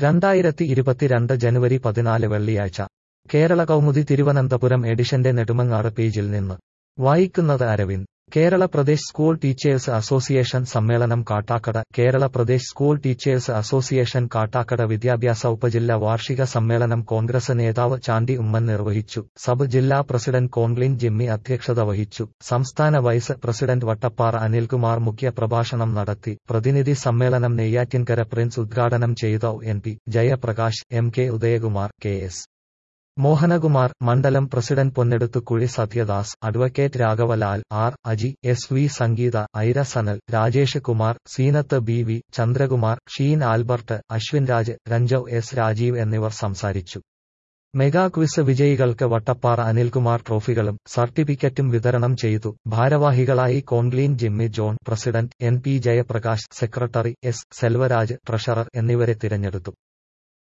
രണ്ടായിരത്തി ഇരുപത്തിരണ്ട് ജനുവരി പതിനാല് വെള്ളിയാഴ്ച കേരള കൗമുദി തിരുവനന്തപുരം എഡിഷന്റെ നെടുമങ്ങാട് പേജിൽ നിന്ന് വായിക്കുന്നത് Aravind Kerala Pradesh school teachers association സമ്മേളനം Kattakada Kerala Pradesh school teachers association Kattakada വിദ്യാഭ്യാസ ഉപജില്ല വാർഷിക സമ്മേളനം കോൺഗ്രസ് നേതാവ് ചാണ്ടി ഉമ്മൻ നിർവഹിച്ചു സബ് ജില്ലാ പ്രസിഡന്റ് കോൺഗ്ലിൻ ജിമ്മി അധ്യക്ഷത വഹിച്ചു സംസ്ഥാന വൈസ് പ്രസിഡന്റ് വട്ടപ്പാറ അനിൽകുമാർ മുഖ്യ പ്രഭാഷണം നടത്തി പ്രതിനിധി സമ്മേളനം നെയ്യാറ്റിൻകര പ്രിൻസ് ഉദ്ഘാടനം ചെയ്ത N P Jayaprakash M K Udayakumar K S Mohanakumar മണ്ഡലം പ്രസിഡന്റ് പൊന്നെടുത്തുകുഴി സത്യദാസ് അഡ്വക്കേറ്റ് രാഘവലാൽ R Aji S V Sangeetha Aira Sanal Rajesh Kumar Seenath B V Chandrakumar Sheen Albert Ashwin Raj Ranjav S Rajeev എന്നിവർ സംസാരിച്ചു മെഗാ ക്വിസ് വിജയികൾക്ക് വട്ടപ്പാറ അനിൽകുമാർ ട്രോഫികളും സർട്ടിഫിക്കറ്റും വിതരണം ചെയ്തു ഭാരവാഹികളായി കോൺഗ്ലീൻ Jimmy John president N P Jayaprakash secretary S Selvaraj treasurer എന്നിവരെ തിരഞ്ഞെടുത്തു